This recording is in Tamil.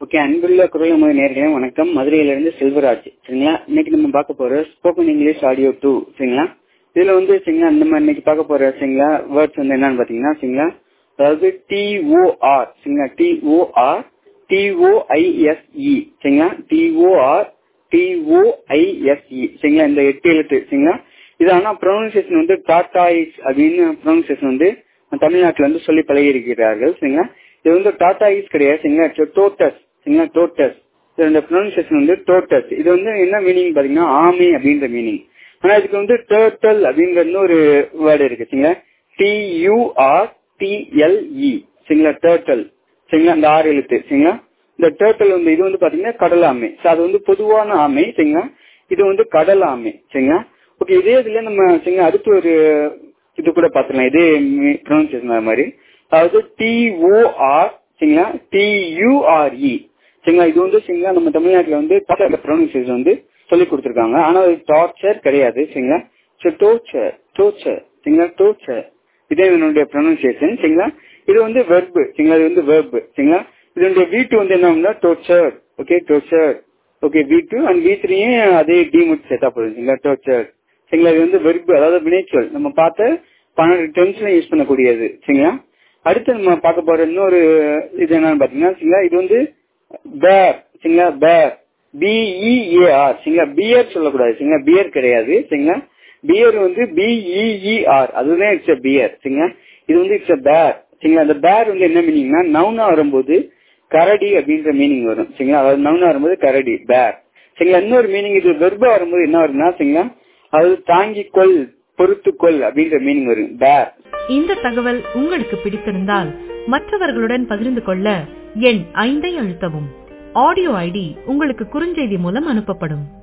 ஓகே அன்புள்ள குரல் நேர்களே வணக்கம் மதுரையிலிருந்து செல்வராஜ் சரிங்களா இன்னைக்கு நம்ம பார்க்க போற ஸ்போக்கன் இங்கிலீஷ் ஆடியோ டூ சரிங்களா இதுல வந்து சரிங்களா நம்ம இன்னைக்கு பார்க்க போற சரிங்களா வேர்ட்ஸ் வந்து என்னன்னு பாத்தீங்கன்னா சரிங்களா அதாவது டிஓஆர் சரிங்களா டிஓஆர் டிஓஐஎஸ்இ சரிங்களா டிஓஆர் டிஓஐஎஸ்இ சரிங்களா இந்த எட்டு எழுத்து சரிங்களா இது ஆனா ப்ரொனன்சியேஷன் வந்து டாட்டாயிஸ் அப்படின்னு ப்ரொனன்சியேஷன் வந்து தமிழ்நாட்டுல வந்து சொல்லி பழகி இருக்கிறார்கள் சரிங்களா இது வந்து டாட்டாயிஸ் கிடையாது சரிங்களா டோட்டஸ் சரிங்களா டோட்டஸ் இந்த ப்ரொனன்சியேஷன் வந்து டோட்டஸ் இது வந்து என்ன மீனிங் பாத்தீங்கன்னா ஆமி அப்படின்ற மீனிங் ஆனா இதுக்கு வந்து டேர்டல் அப்படிங்கிற ஒரு வேர்டு இருக்கு சரிங்களா டியூஆர் டிஎல்இ சரிங்களா டேர்டல் சரிங்களா இந்த ஆறு எழுத்து சரிங்களா இந்த டேர்டல் வந்து இது வந்து பாத்தீங்கன்னா கடல் ஆமை அது வந்து பொதுவான ஆமை சரிங்களா இது வந்து கடல் ஆமை சரிங்களா ஓகே இதே இதுல நம்ம சரிங்களா அடுத்து ஒரு இது கூட பாத்துக்கலாம் இதே ப்ரொனன்சியேஷன் மாதிரி அதாவது டிஓஆர் சரிங்களா டியூஆர்இ சரிங்களா இது வந்து சரிங்களா நம்ம தமிழ்நாட்டுல வந்து ப்ரொனன்சியேஷன் வந்து சொல்லி கொடுத்துருக்காங்க ஆனா அது டார்ச்சர் கிடையாது சரிங்களா டோச்சர் டோச்சர் சரிங்களா டோச்சர் இதே என்னுடைய ப்ரொனன்சியேஷன் சரிங்களா இது வந்து வெர்பு சரிங்களா இது வந்து வெர்பு சரிங்களா இதனுடைய வீட்டு வந்து என்ன torture okay torture okay V two and V த்ரீயும் அதே டி முட்டு சேர்த்தா போதும் சரிங்களா டோச்சர் சரிங்களா இது வந்து வெர்பு அதாவது வினைச்சொல் நம்ம பார்த்த பன்னெண்டு டென்ஸ்ல யூஸ் பண்ணக்கூடியது சரிங்களா அடுத்து நம்ம பார்க்க போற இன்னொரு இது என்னன்னு பாத்தீங்கன்னா சரிங்களா இது வந்து பேர் சரிங்களா பேர் பிஇஏஆர் சரிங்களா பியர் சொல்லக்கூடாது சரிங்களா பியர் கிடையாது சரிங்களா பியர் வந்து பிஇஇஆர் அதுதான் இட்ஸ் அ பியர் சரிங்களா இது வந்து இட்ஸ் அ பேர் சரிங்களா அந்த பேர் வந்து என்ன மீனிங்னா நவுனா வரும்போது கரடி அப்படின்ற மீனிங் வரும் சரிங்களா அதாவது நவுனா வரும்போது கரடி பேர் சரிங்களா இன்னொரு மீனிங் இது வெர்பா வரும்போது என்ன வரும்னா சரிங்களா அதாவது தாங்கிக்கொள் பொறுத்துக்கொள் அப்படின்ற மீனிங் வரும் பேர் இந்த தகவல் உங்களுக்கு பிடித்திருந்தால் மற்றவர்களுடன் பகிர்ந்து கொள்ள எண் ஐந்தை அழுத்தவும் ஆடியோ ஐடி உங்களுக்கு குறுஞ்செய்தி மூலம் அனுப்பப்படும்